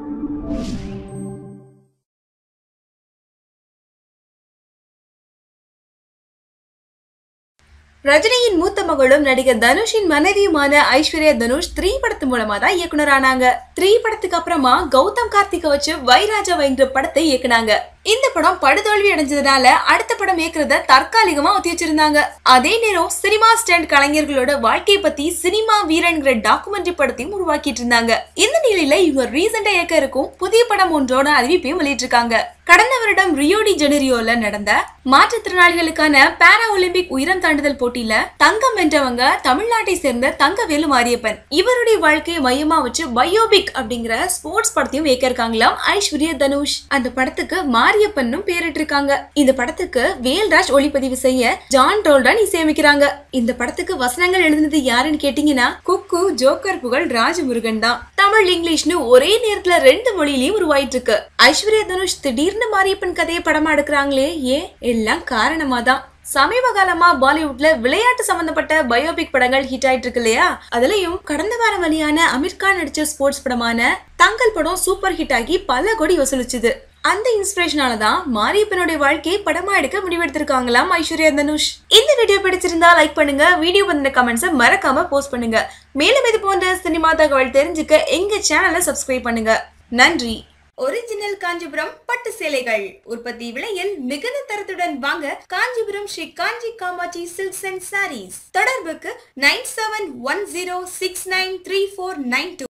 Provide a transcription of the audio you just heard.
ரஜினியின் மூத்த மகளும் நடிகர் தனுஷின் மனைவியுமான ஐஸ்வர்யா தனுஷ் த்ரீ படத்து மூலமா தான் இயக்குனரானாங்க த்ரீ படத்துக்கு அப்புறமா கௌதம் கார்த்திகை வச்சு வைராஜா என்ற படத்தை இயக்குனாங்க இந்த படம் படுதோல்வி அடைஞ்சதுனால அடுத்த படம் இயக்குறத தற்காலிகமா ஒத்தி வச்சிருந்தாங்க அதே நேரம் சினிமா ஸ்டாண்ட் கலைஞர்களோட வாழ்க்கையை பத்தி சினிமா வீரன்கிற டாக்குமெண்ட்ரி படத்தையும் உருவாக்கிட்டு இருந்தாங்க இந்த நிலையில இவங்க ரீசெண்டா இயக்க இருக்கும் புதிய படம் ஒன்றோட அறிவிப்பையும் வெளியிட்டிருக்காங்க கடந்த வருடம் ரியோ டி ஜெனரியோல நடந்த மாற்றுத்திறனாளிகளுக்கான பாரா ஒலிம்பிக் உயரம் தாண்டுதல் போட்டியில தங்கம் வென்றவங்க தமிழ்நாட்டை சேர்ந்த தங்கவேலு மாரியப்பன் இவருடைய வாழ்க்கையை மையமா வச்சு பயோபிக் அப்படிங்கிற ஸ்போர்ட்ஸ் படத்தையும் இயக்க இருக்காங்களாம் ஐஸ்வர்யா தனுஷ் அந்த படத்துக்கு மாரியப்பன்னும் பேரிட்டிருக்காங்க இந்த படத்துக்கு வேல்ராஜ் ஒளிப்பதிவு செய்ய ஜான் ரோல்டன் இசையமைக்கிறாங்க இந்த படத்துக்கு வசனங்கள் எழுதினது யாருன்னு கேட்டீங்கன்னா குக்கு ஜோக்கர் புகழ் ராஜமுருகன் தான் தமிழ் இங்கிலீஷ்னு ஒரே நேரத்துல ரெண்டு மொழியிலயும் உருவாயிட்டு இருக்கு ஐஸ்வர்யா தனுஷ் திடீர்னு மாரியப்பன் கதையை படமா எடுக்கிறாங்களே ஏன் எல்லாம் காரணமா தான் சமீப காலமா பாலிவுட்ல விளையாட்டு சம்பந்தப்பட்ட பயோபிக் படங்கள் ஹிட் ஆயிட்டு இருக்கு இல்லையா அதுலயும் கடந்த வாரம் வெளியான அமீர் கான் நடிச்ச ஸ்போர்ட்ஸ் படமான தங்கல் படம் சூப்பர் ஹிட் ஆகி பல கோடி வசூலிச்சுது அந்த இன்ஸ்பிரேஷனால தான் மாரியப்பனுடைய வாழ்க்கையை படமா எடுக்க முடிவெடுத்திருக்காங்களாம் ஐஸ்வர்யா தனுஷ் இந்த வீடியோ பிடிச்சிருந்தா லைக் பண்ணுங்க வீடியோ பத்தின கமெண்ட்ஸை மறக்காம போஸ்ட் பண்ணுங்க மேலும் இது போன்ற சினிமா தகவல் தெரிஞ்சுக்க எங்க சேனலை சப்ஸ்கிரைப் பண்ணுங்க நன்றி ஒரிஜினல் காஞ்சிபுரம் பட்டு சேலைகள் உற்பத்தி விலையில் மிகுந்த தரத்துடன் வாங்க Kanchipuram Sri Kanchi Kamakshi silks and sarees தொடர்புக்கு nine seven one zero six nine three four nine two